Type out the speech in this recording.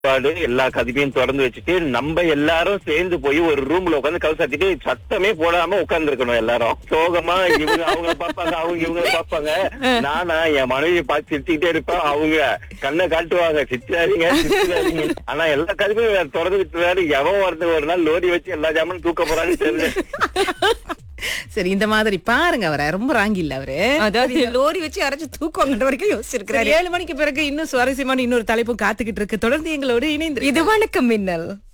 சாப்பாடு எல்லா கதவையும் திறந்து வச்சுட்டு நம்ம எல்லாரும் சேர்ந்து போய் ஒரு ரூம்ல உட்காந்து கவு சாத்திட்டு சத்தமே போடாம உட்கார்ந்து இருக்கணும் எல்லாரும் சோகமா இவங்க அவங்க பாப்பாங்க அவங்க இவங்க பாப்பாங்க நானா என் மனைவியை பார்த்து சிரிச்சுக்கிட்டே இருப்பேன் அவங்க கண்ணை காட்டுவாங்க சிரிச்சாதீங்க சிரிச்சாதீங்க ஆனா எல்லா கதவையும் வேற திறந்து விட்டுறாரு எவன் ஒருத்தர் ஒரு நாள் லோரி வச்சு எல்லா ஜாமானும் தூக்க போறான்னு தெரியல சரி இந்த மாதிரி பாருங்க அவரை ரொம்ப ராங்கி இல்ல அவரு அதாவது இந்த லோரி வச்சு அரைச்சு தூக்குவாங்கன்ற வரைக்கும் யோசிச்சிருக்கிறாரு சரி, ஏழு மணிக்கு பிறகு இன்னும் சுவாரஸ்யமான இன்னொரு தலைப்பும் காத்துக்கிட்டு இருக்கு தொடர்ந்து எங்களோடு இணைந்து இது வணக்கம் மின்னல்